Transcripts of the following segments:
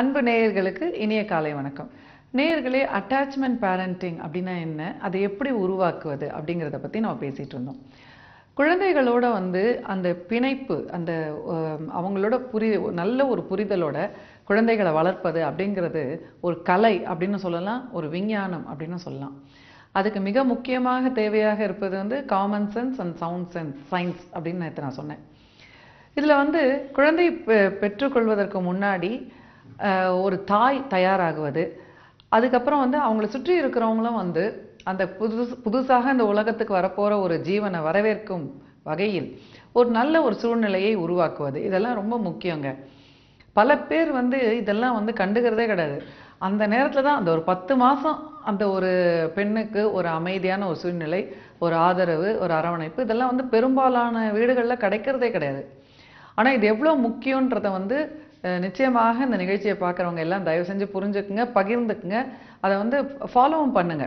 அன்பு நேயர்களுக்கு இனிய காலை வணக்கம் நேயர்களே அட்டாச்மெண்ட் பேரண்டிங் அப்படின்னா என்ன அதை எப்படி உருவாக்குவது அப்படிங்கிறத பற்றி நம்ம பேசிகிட்டு இருந்தோம் குழந்தைகளோட வந்து அந்த பிணைப்பு அந்த அஹ், அவங்களோட புரி நல்ல ஒரு புரிதலோட குழந்தைகளை வளர்ப்பது அப்படிங்கிறது ஒரு கலை அப்படின்னு சொல்லலாம் ஒரு விஞ்ஞானம் அப்படின்னு சொல்லலாம் அதுக்கு மிக முக்கியமாக தேவையாக இருப்பது வந்து common sense and sound sense science அப்படின்னு நேற்று நான் சொன்னேன் இதில் வந்து குழந்தை பெ- பெற்றுக்கொள்வதற்கு முன்னாடி அஹ், ஒரு தாய் தயாராகுவது அதுக்கப்புறம் வந்து அவங்கள சுற்றி இருக்கிறவங்களும் வந்து அந்த புது புதுசாக இந்த உலகத்துக்கு வரப்போகிற ஒரு ஜீவனை வரவேற்கும் வகையில் ஒரு நல்ல ஒரு சூழ்நிலையை உருவாக்குவது இதெல்லாம் ரொம்ப முக்கியங்க பல பேர் வந்து இதெல்லாம் வந்து கண்டுக்கிறதே கிடையாது அந்த நேரத்தில் தான் அந்த ஒரு பத்து மாதம் அந்த ஒரு பெண்ணுக்கு ஒரு அமைதியான ஒரு சூழ்நிலை ஒரு ஆதரவு ஒரு அரவணைப்பு இதெல்லாம் வந்து பெரும்பாலான வீடுகளில் கிடைக்கிறதே கிடையாது ஆனால் இது எவ்வளோ முக்கியன்றத வந்து அஹ், நிச்சயமாக இந்த நிகழ்ச்சியை பார்க்குறவங்க எல்லாம் தயவு செஞ்சு புரிஞ்சுக்குங்க பகிர்ந்துக்குங்க அதை வந்து ஃபாலோவும் பண்ணுங்க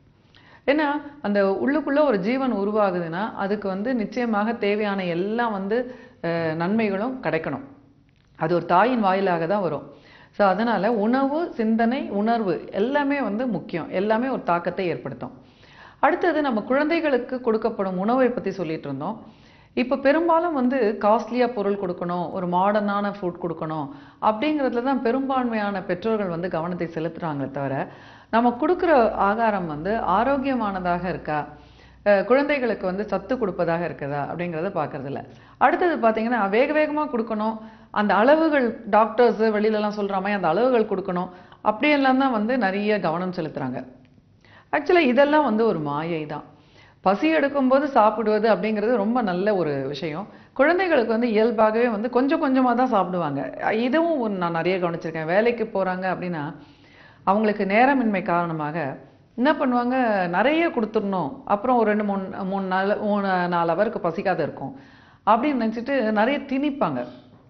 ஏன்னா அந்த உள்ளுக்குள்ள ஒரு ஜீவன் உருவாகுதுன்னா அதுக்கு வந்து நிச்சயமாக தேவையான எல்லாம் வந்து அஹ், நன்மைகளும் கிடைக்கணும் அது ஒரு தாயின் வாயிலாக தான் வரும் ஸோ அதனால உணவு சிந்தனை உணர்வு எல்லாமே வந்து முக்கியம் எல்லாமே ஒரு தாக்கத்தை ஏற்படுத்தும் அடுத்தது நம்ம குழந்தைகளுக்கு கொடுக்கப்படும் உணவை பற்றி சொல்லிட்டு இருந்தோம் இப்போ பெரும்பாலும் வந்து காஸ்ட்லியாக பொருள் கொடுக்கணும் ஒரு மாடர்னான ஃபுட் கொடுக்கணும் அப்படிங்கிறதுல தான் பெரும்பான்மையான பெற்றோர்கள் வந்து கவனத்தை செலுத்துறாங்களே தவிர நம்ம கொடுக்குற ஆகாரம் வந்து ஆரோக்கியமானதாக இருக்கா அஹ் குழந்தைகளுக்கு வந்து சத்து கொடுப்பதாக இருக்குதா அப்படிங்கிறத பார்க்கறதில்ல அடுத்தது பார்த்தீங்கன்னா வேக வேகமாக கொடுக்கணும் அந்த அளவுகள் டாக்டர்ஸ் வெளியிலலாம் சொல்கிற மாதிரி அந்த அளவுகள் கொடுக்கணும் அப்படியெல்லாம் தான் வந்து நிறைய கவனம் செலுத்துறாங்க ஆக்சுவலாக இதெல்லாம் வந்து ஒரு மாயை தான் பசி எடுக்கும்போது சாப்பிடுவது அப்படிங்கிறது ரொம்ப நல்ல ஒரு விஷயம் குழந்தைகளுக்கு வந்து இயல்பாகவே வந்து கொஞ்சம் கொஞ்சமாக தான் சாப்பிடுவாங்க இதுவும் ஒரு நான் நிறைய கவனிச்சிருக்கேன் வேலைக்கு போகிறாங்க அப்படின்னா அவங்களுக்கு நேரமின்மை காரணமாக என்ன பண்ணுவாங்க நிறைய கொடுத்துடணும் அப்புறம் ஒரு ரெண்டு மூணு மூணு நாள் மூணு நாலு அவருக்கு பசிக்காத இருக்கும் அப்படின்னு நினச்சிட்டு நிறைய திணிப்பாங்க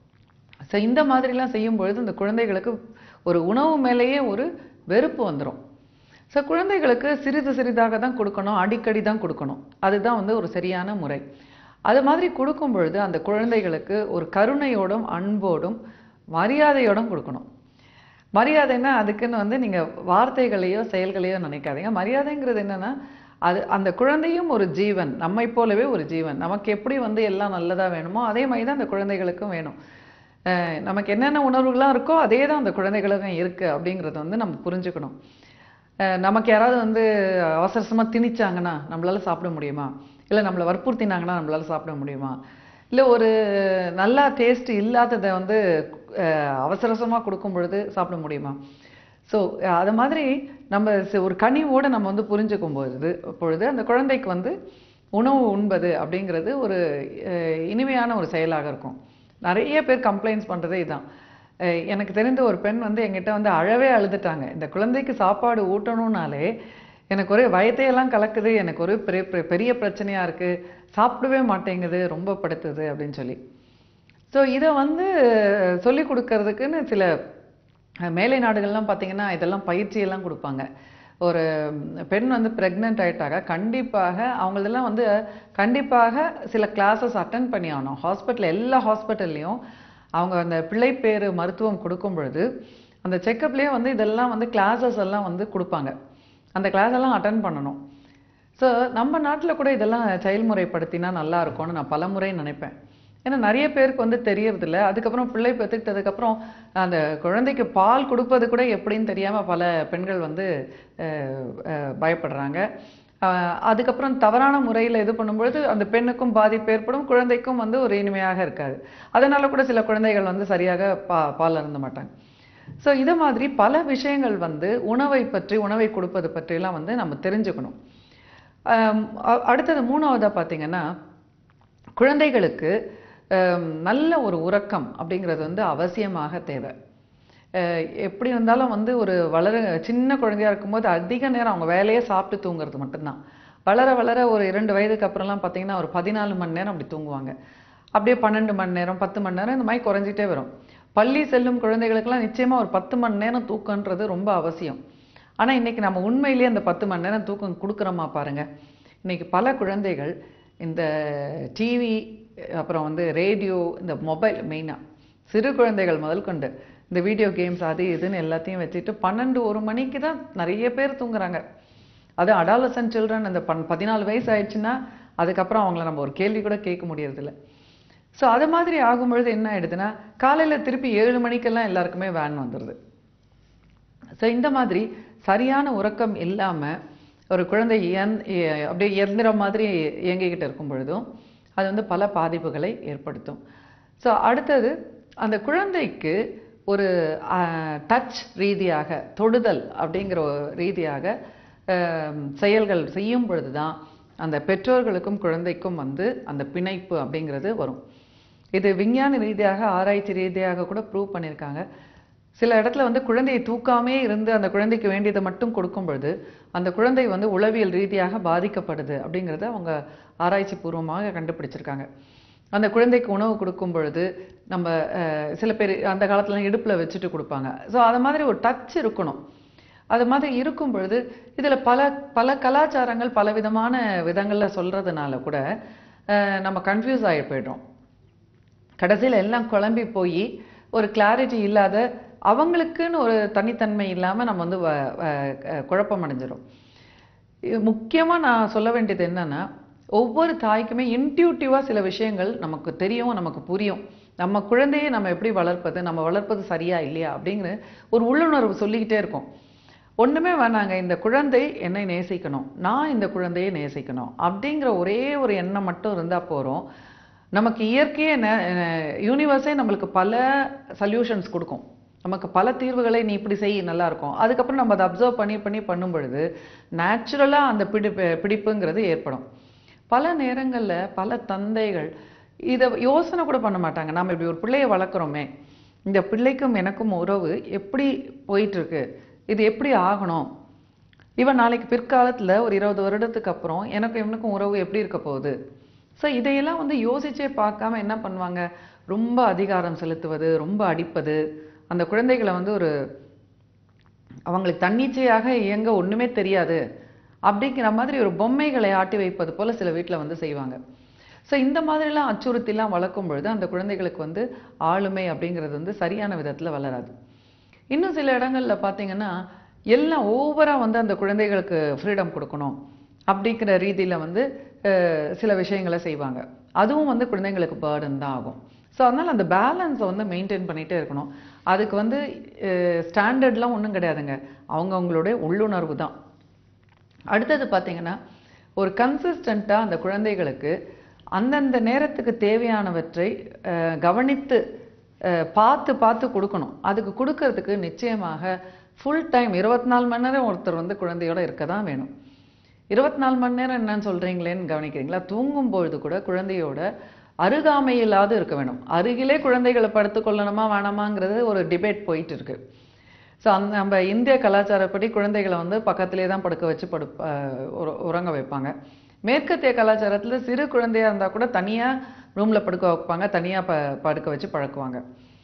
ஸோ இந்த மாதிரிலாம் செய்யும் பொழுது இந்த குழந்தைகளுக்கு ஒரு உணவு மேலேயே ஒரு வெறுப்பு வந்துடும் ஸோ குழந்தைகளுக்கு சிறிது சிறிதாக தான் கொடுக்கணும் அடிக்கடி தான் கொடுக்கணும் அதுதான் வந்து ஒரு சரியான முறை அது மாதிரி கொடுக்கும் பொழுது அந்த குழந்தைகளுக்கு ஒரு கருணையோடும் அன்போடும் மரியாதையோடும் கொடுக்கணும் மரியாதைன்னா அதுக்குன்னு வந்து நீங்கள் வார்த்தைகளையோ செயல்களையோ நினைக்காதீங்க மரியாதைங்கிறது என்னன்னா அது அந்த குழந்தையும் ஒரு ஜீவன் நம்மை போலவே ஒரு ஜீவன் நமக்கு எப்படி வந்து எல்லாம் நல்லதாக வேணுமோ அதே மாதிரி தான் அந்த குழந்தைகளுக்கும் வேணும் அஹ் நமக்கு என்னென்ன உணர்வுகள்லாம் இருக்கோ அதே தான் அந்த குழந்தைகளுக்கும் இருக்குது அப்படிங்கிறத வந்து நம்ம புரிஞ்சுக்கணும் அஹ் நமக்கு யாராவது வந்து அவசர அவசரமாக திணிச்சாங்கன்னா நம்மளால சாப்பிட முடியுமா இல்லை நம்மளை வற்புறுத்தினாங்கன்னா நம்மளால சாப்பிட முடியுமா இல்லை ஒரு நல்லா டேஸ்ட் இல்லாததை வந்து அஹ், அவசர அவசரமாக கொடுக்கும் பொழுது சாப்பிட முடியுமா ஸோ அது மாதிரி நம்ம சி- ஒரு கனிவோடு நம்ம வந்து புரிஞ்சுக்கும் பொழுது பொழுது அந்த குழந்தைக்கு வந்து உணவு உண்பது அப்படிங்கிறது ஒரு அஹ், இனிமையான ஒரு செயலாக இருக்கும் நிறைய பேர் கம்ப்ளைண்ட்ஸ் பண்ணுறதே இதான் அஹ், எனக்கு தெரிந்த ஒரு பெண் வந்து எங்கிட்ட வந்து அழவே அழுதுட்டாங்க இந்த குழந்தைக்கு சாப்பாடு ஊட்டணும்னாலே எனக்கு ஒரே வயத்தையெல்லாம் கலக்குது எனக்கு ஒரு பெரிய பெரிய- பெரிய பிரச்சனையாக இருக்குது சாப்பிடவே மாட்டேங்குது ரொம்ப படுத்துது அப்படின்னு சொல்லி ஸோ இதை வந்து சொல்லி கொடுக்கறதுக்குன்னு சில அஹ், மேலை நாடுகள்லாம் பார்த்தீங்கன்னா இதெல்லாம் பயிற்சியெல்லாம் கொடுப்பாங்க ஒரு பெண் வந்து ப்ரெக்னென்ட் ஆயிட்டாங்க கண்டிப்பாக அவங்களதெல்லாம் வந்து கண்டிப்பாக சில கிளாஸஸ் அட்டன் பண்ணி ஆகணும் ஹாஸ்பிட்டல் எல்லா ஹாஸ்பிட்டல்லையும் அவங்க அந்த பிள்ளைப்பேறு மருத்துவம் கொடுக்கும் பொழுது அந்த செக்கப்லேயே வந்து இதெல்லாம் வந்து கிளாஸஸ் எல்லாம் வந்து கொடுப்பாங்க அந்த கிளாஸ் எல்லாம் அட்டன் பண்ணணும் ஸோ நம்ம நாட்டில் கூட இதெல்லாம் செயல்முறைப்படுத்தினா நல்லா இருக்கும்னு நான் பலமுறை நினைப்பேன் ஏன்னா நிறைய பேருக்கு வந்து தெரியறதில்ல அதுக்கப்புறம் பிள்ளை பெற்றுக்கிட்டதுக்கப்புறம் அந்த குழந்தைக்கு பால் கொடுப்பது கூட எப்படின்னு தெரியாமல் பல பெண்கள் வந்து அஹ், அஹ், பயப்படுறாங்க அஹ், அதுக்கப்புறம் தவறான முறையில் இது பண்ணும்பொழுது அந்த பெண்ணுக்கும் பாதிப்பு ஏற்படும் குழந்தைக்கும் வந்து ஒரு இனிமையாக இருக்காது அதனால கூட சில குழந்தைகள் வந்து சரியாக பா பால் அருந்த மாட்டாங்க ஸோ இது மாதிரி பல விஷயங்கள் வந்து உணவை பற்றி உணவை கொடுப்பது பற்றியெல்லாம் வந்து நம்ம தெரிஞ்சுக்கணும் ஆம், அ- அடுத்தது மூணாவதாக பார்த்தீங்கன்னா குழந்தைகளுக்கு ஆம், நல்ல ஒரு உறக்கம் அப்படிங்கிறது வந்து அவசியமாக தேவை அஹ், எப்படி இருந்தாலும் வந்து ஒரு வளர சின்ன குழந்தையா இருக்கும்போது அதிக நேரம் அவங்க வேலையே சாப்பிட்டு தூங்குறது மட்டும்தான் வளர வளர ஒரு இரண்டு வயதுக்கு அப்புறம்லாம் பார்த்தீங்கன்னா ஒரு பதினாலு மணி நேரம் அப்படி தூங்குவாங்க அப்படியே பன்னெண்டு மணி நேரம் பத்து மணி நேரம் இந்த மாதிரி குறைஞ்சிட்டே வரும் பள்ளி செல்லும் குழந்தைகளுக்கெல்லாம் நிச்சயமா ஒரு பத்து மணி நேரம் தூக்கன்றது ரொம்ப அவசியம் ஆனா இன்னைக்கு நம்ம உண்மையிலேயே அந்த பத்து மணி நேரம் தூக்கம் கொடுக்குறோமா பாருங்க இன்னைக்கு பல குழந்தைகள் இந்த டிவி அப்புறம் வந்து ரேடியோ இந்த மொபைல் மெயினாக சிறு குழந்தைகள் முதல் கொண்டு இந்த வீடியோ கேம்ஸ் அது இதுன்னு எல்லாத்தையும் வச்சுட்டு பன்னெண்டு ஒரு மணிக்கு தான் நிறைய பேர் தூங்குறாங்க அது அடாலசன் சில்ட்ரன் அந்த பன் பதினாலு வயசு ஆயிடுச்சுன்னா அதுக்கப்புறம் அவங்கள நம்ம ஒரு கேள்வி கூட கேட்க முடியறதில்ல ஸோ அது மாதிரி ஆகும்பொழுது என்ன ஆயிடுதுன்னா காலையில் திருப்பி ஏழு மணிக்கெல்லாம் எல்லாருக்குமே வேன் வந்துடுது ஸோ இந்த மாதிரி சரியான உறக்கம் இல்லாமல் ஒரு குழந்தை இயந் இ- அப்படியே இயந்திர மாதிரி இயங்கிக்கிட்டு இருக்கும் பொழுதும் அது வந்து பல பாதிப்புகளை ஏற்படுத்தும் ஸோ அடுத்தது அந்த குழந்தைக்கு ஒரு டச் ரீதியாக தொடுதல் அப்படிங்கிற ஒரு ரீதியாக அஹ், செயல்கள் செய்யும் பொழுது தான் அந்த பெற்றோர்களுக்கும் குழந்தைக்கும் வந்து அந்த பிணைப்பு அப்படிங்கிறது வரும் இது விஞ்ஞான ரீதியாக ஆராய்ச்சி ரீதியாக கூட ப்ரூவ் பண்ணியிருக்காங்க சில இடத்துல வந்து குழந்தையை தூக்காமே இருந்து அந்த குழந்தைக்கு வேண்டியதை மட்டும் கொடுக்கும் பொழுது அந்த குழந்தை வந்து உளவியல் ரீதியாக பாதிக்கப்படுது அப்படிங்கிறத அவங்க ஆராய்ச்சி பூர்வமாக கண்டுபிடிச்சிருக்காங்க அந்த குழந்தைக்கு உணவு கொடுக்கும் பொழுது நம்ம அஹ், சில பேர் அந்த காலத்துல இடுப்புல வச்சுட்டு கொடுப்பாங்க ஸோ அது மாதிரி ஒரு டச் இருக்கணும் அது மாதிரி இருக்கும் பொழுது இதுல பல பல கலாச்சாரங்கள் பல விதமான விதங்கள்ல சொல்றதுனால கூட அஹ், நம்ம கன்ஃபியூஸ் ஆகி போயிடுறோம் கடைசியில் எல்லாம் குழம்பி போய் ஒரு கிளாரிட்டி இல்லாத அவங்களுக்குன்னு ஒரு தனித்தன்மை இல்லாமல் நம்ம வந்து வ- வ- அஹ் குழப்பம் அடைஞ்சிரும் முக்கியமாக நான் சொல்ல வேண்டியது என்னன்னா ஒவ்வொரு தாய்க்குமே இன்ட்யூட்டிவாக சில விஷயங்கள் நமக்கு தெரியும் நமக்கு புரியும் நம்ம குழந்தையை நம்ம எப்படி வளர்ப்பது நம்ம வளர்ப்பது சரியா இல்லையா அப்படிங்கிற ஒரு உள்ளுணர்வு சொல்லிக்கிட்டே இருக்கும் ஒண்ணுமே வேணாங்க இந்த குழந்தை என்னை நேசிக்கணும் நான் இந்த குழந்தையை நேசிக்கணும் அப்படிங்கிற ஒரே ஒரு எண்ணம் மட்டும் இருந்தா போறோம் நமக்கு இயற்கையே யூனிவர்ஸே நம்மளுக்கு பல சொல்யூஷன்ஸ் கொடுக்கும் நமக்கு பல தீர்வுகளை நீ இப்படி செய் நல்லா இருக்கும் அதுக்கப்புறம் நம்ம அதை அப்சர்வ் பண்ணி பண்ணி பண்ணும் பொழுது நேச்சுரலா அந்த பிடிப்பு பிடிப்புங்கிறது ஏற்படும் பல நேரங்கள்ல பல தந்தைகள் இதை யோசனை கூட பண்ண மாட்டாங்க நாம இப்படி ஒரு பிள்ளையை வளர்க்குறோமே இந்த பிள்ளைக்கும் எனக்கும் உறவு எப்படி போயிட்டு இருக்கு இது எப்படி ஆகணும் இவன் நாளைக்கு பிற்காலத்துல ஒரு இருபது வருடத்துக்கு அப்புறம் எனக்கும் இவனுக்கும் உறவு எப்படி இருக்க போகுது ஸோ இதையெல்லாம் வந்து யோசிச்சே பார்க்காம என்ன பண்ணுவாங்க ரொம்ப அதிகாரம் செலுத்துவது ரொம்ப அடிப்பது அந்த குழந்தைகளை வந்து ஒரு அவங்களுக்கு தன்னிச்சையாக இயங்க ஒண்ணுமே தெரியாது அப்படிங்கிற மாதிரி ஒரு பொம்மைகளை ஆட்டி வைப்பது போல சில வீட்டில் வந்து செய்வாங்க ஸோ இந்த மாதிரிலாம் அச்சுறுத்திலாம் வளர்க்கும் பொழுது அந்த குழந்தைகளுக்கு வந்து ஆளுமை அப்படிங்கிறது வந்து சரியான விதத்துல வளராது இன்னும் சில இடங்கள்ல பார்த்தீங்கன்னா எல்லாம் ஓவரா வந்து அந்த குழந்தைகளுக்கு ஃப்ரீடம் கொடுக்கணும் அப்படிங்கிற ரீதியில வந்து அஹ், சில விஷயங்களை செய்வாங்க அதுவும் வந்து குழந்தைங்களுக்கு பேர்டன் தான் ஆகும் ஸோ அதனால அந்த பேலன்ஸை வந்து மெயின்டைன் பண்ணிட்டே இருக்கணும் அதுக்கு வந்து ஸ்டாண்டர்ட்லாம் ஒண்ணும் கிடையாதுங்க அவங்க அவங்களுடைய உள்ளுணர்வு தான் அடுத்தது பார்த்தீங்கன்னா ஒரு கன்சிஸ்டண்ட்டாக அந்த குழந்தைகளுக்கு அந்தந்த நேரத்துக்கு தேவையானவற்றை அஹ், கவனித்து அஹ், பார்த்து பார்த்து கொடுக்கணும் அதுக்கு கொடுக்கறதுக்கு நிச்சயமாக ஃபுல் டைம் இருபத்தி நாலு மணி நேரம் ஒருத்தர் வந்து குழந்தையோட இருக்க தான் வேணும் இருபத்தி நாலு மணி நேரம் என்னன்னு சொல்றீங்களேன்னு கவனிக்கிறீங்களா தூங்கும் பொழுது கூட குழந்தையோட அருகாமையிலாவது இருக்க வேணும் அருகிலே குழந்தைகளை படுத்துக் கொள்ளணுமா வேணாமாங்கிறது ஒரு டிபேட் போயிட்டு இருக்கு ஸோ அந்த நம்ம இந்திய கலாச்சாரப்படி குழந்தைகளை வந்து பக்கத்திலே தான் படுக்க வச்சு படு அஹ் உற- உறங்க வைப்பாங்க மேற்கத்திய கலாச்சாரத்துல சிறு குழந்தையா இருந்தா கூட தனியா ரூம்ல படுக்க வைப்பாங்க தனியா ப படுக்க வச்சு பழக்குவாங்க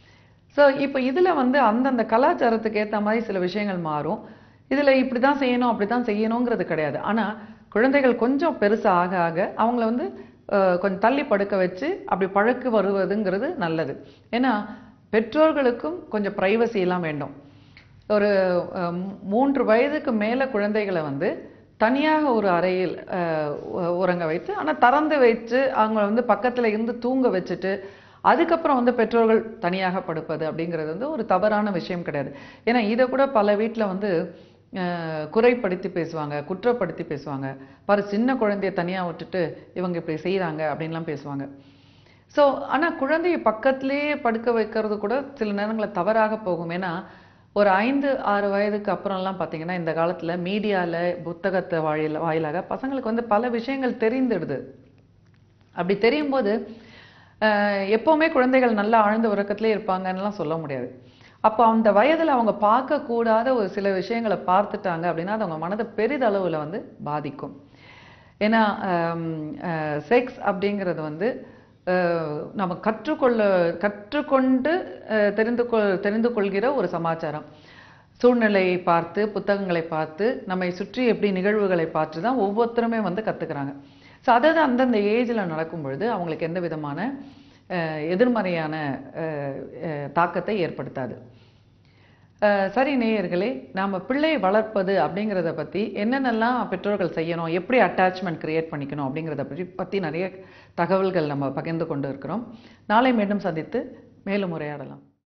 ஸோ இப்போ இதுல வந்து அந்தந்த கலாச்சாரத்துக்கு ஏத்த மாதிரி சில விஷயங்கள் மாறும் இதுல இப்படிதான் செய்யணும் அப்படிதான் செய்யணுங்கிறது கிடையாது ஆனா குழந்தைகள் கொஞ்சம் பெருசா ஆக ஆக அவங்கள வந்து அஹ், கொஞ்சம் தள்ளி படுக்க வச்சு அப்படி பழக்கு வருவதுங்கிறது நல்லது ஏன்னா பெற்றோர்களுக்கும் கொஞ்சம் பிரைவசி எல்லாம் வேண்டும் ஒரு அஹ், மூன்று வயதுக்கு மேல குழந்தைகளை வந்து தனியாக ஒரு அறையில் அஹ், உ- உறங்க வைத்து ஆனா திறந்து வச்சு அவங்க வந்து பக்கத்துல இருந்து தூங்க வச்சுட்டு அதுக்கப்புறம் வந்து பெற்றோர்கள் தனியாக படுப்பது அப்படிங்கிறது வந்து ஒரு தவறான விஷயம் கிடையாது ஏன்னா இதை கூட பல வீட்ல வந்து அஹ், குறைப்படுத்தி பேசுவாங்க குற்றப்படுத்தி பேசுவாங்க பாரு சின்ன குழந்தைய தனியா விட்டுட்டு இவங்க இப்படி செய்றாங்க அப்படின்லாம் பேசுவாங்க ஸோ ஆனா குழந்தையை பக்கத்திலேயே படுக்க வைக்கிறது கூட சில நேரங்களில் தவறாக போகும் ஏன்னா ஒரு ஐந்து ஆறு வயதுக்கு அப்புறம்லாம் பார்த்தீங்கன்னா இந்த காலத்துல மீடியால புத்தகத்தை வாயில வாயிலாக பசங்களுக்கு வந்து பல விஷயங்கள் தெரிந்துடுது அப்படி தெரியும் போது அஹ், எப்பவுமே குழந்தைகள் நல்லா ஆழ்ந்த உறக்கத்திலே இருப்பாங்கன்னுலாம் சொல்ல முடியாது அப்போ அந்த வயதுல அவங்க பார்க்கக்கூடாத ஒரு சில விஷயங்களை பார்த்துட்டாங்க அப்படின்னா அது அவங்க மனதை பெரிதளவுல வந்து பாதிக்கும் ஏன்னா செக்ஸ் அப்படிங்கிறது வந்து அஹ், நம்ம கற்றுக்கொள்ள கற்றுக்கொண்டு அஹ், தெரிந்து கொள் தெரிந்து கொள்கிற ஒரு சமாச்சாரம் சூழ்நிலையை பார்த்து புத்தகங்களை பார்த்து நம்மை சுற்றி எப்படி நிகழ்வுகளை பார்த்து தான் ஒவ்வொருத்தருமே வந்து கத்துக்கிறாங்க ஸோ அதாவது அந்தந்த ஏஜில் நடக்கும் பொழுது அவங்களுக்கு எந்த விதமான அஹ், எதிர்மறையான அஹ், அஹ், தாக்கத்தை ஏற்படுத்தாது அஹ், சரி நேயர்களே நாம் பிள்ளையை வளர்ப்பது அப்படிங்கிறத பற்றி என்னென்னலாம் பெற்றோர்கள் செய்யணும் எப்படி அட்டாச்மெண்ட் கிரியேட் பண்ணிக்கணும் அப்படிங்கிறத பற்றி பற்றி நிறைய தகவல்கள் நம்ம பகிர்ந்து கொண்டு இருக்கிறோம் நாளை மீண்டும் சந்தித்து மேலும் உரையாடலாம்